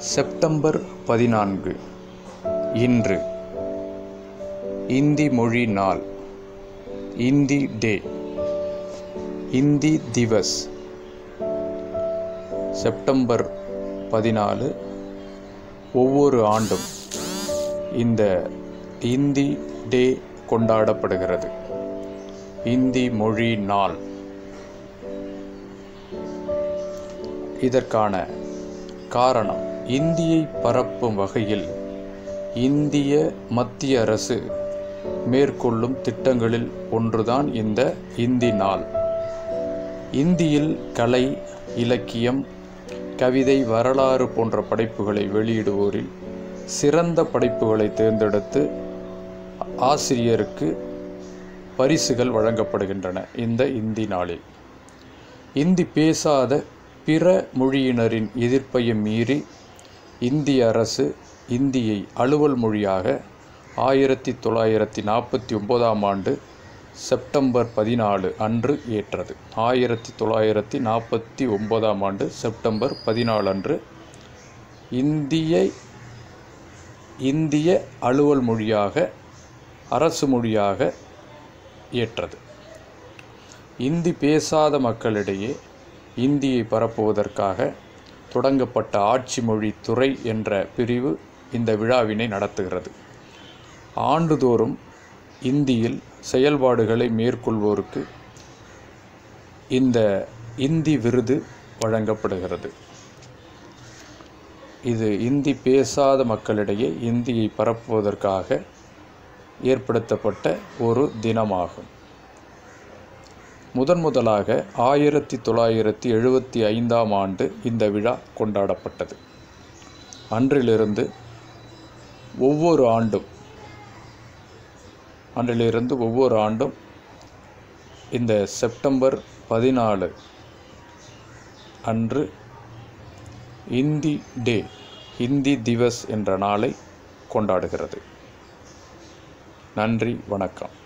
September பதினான்கு இன்று இந்தி மொழி நாள் இந்தி டே இந்தி திவஸ் செப்டம்பர் பதினாலு ஒவ்வொரு ஆண்டும் இந்த இந்தி டே கொண்டாடப்படுகிறது இந்தி மொழி நாள் இதற்கான காரணம் இந்தியை பரப்பும் வகையில் இந்திய மத்திய அரசு மேற்கொள்ளும் திட்டங்களில் ஒன்றுதான் இந்த இந்தி நாள் இந்தியில் கலை இலக்கியம் கவிதை வரலாறு போன்ற படைப்புகளை வெளியிடுவோரில் சிறந்த படைப்புகளை தேர்ந்தெடுத்து ஆசிரியருக்கு பரிசுகள் வழங்கப்படுகின்றன இந்த இந்தி நாளில் இந்தி பேசாத பிற மொழியினரின் எதிர்ப்பையும் மீறி இந்திய அரசு இந்தியை அலுவல் மொழியாக ஆயிரத்தி தொள்ளாயிரத்தி நாற்பத்தி ஒன்பதாம் ஆண்டு செப்டம்பர் பதினாலு அன்று ஏற்றது ஆயிரத்தி தொள்ளாயிரத்தி நாற்பத்தி ஒன்பதாம் ஆண்டு செப்டம்பர் பதினாலு அன்று இந்திய இந்திய அலுவல் மொழியாக அரசு மொழியாக ஏற்றது இந்தி பேசாத மக்களிடையே இந்தியை பரப்புவதற்காக தொடங்கப்பட்ட ஆட்சி மொழி துறை என்ற பிரிவு இந்த விழாவினை நடத்துகிறது ஆண்டுதோறும் இந்தியில் செயல்பாடுகளை மேற்கொள்வோருக்கு இந்த இந்தி விருது வழங்கப்படுகிறது இது இந்தி பேசாத மக்களிடையே இந்தியை பரப்புவதற்காக ஏற்படுத்தப்பட்ட ஒரு தினமாகும் முதன் முதலாக ஆயிரத்தி தொள்ளாயிரத்தி எழுபத்தி ஐந்தாம் ஆண்டு இந்த விழா கொண்டாடப்பட்டது அன்றிலிருந்து ஒவ்வொரு ஆண்டும் அன்றிலிருந்து ஒவ்வொரு ஆண்டும் இந்த செப்டம்பர் பதினாலு அன்று இந்தி டே ஹிந்தி திவஸ் என்ற நாளை கொண்டாடுகிறது நன்றி வணக்கம்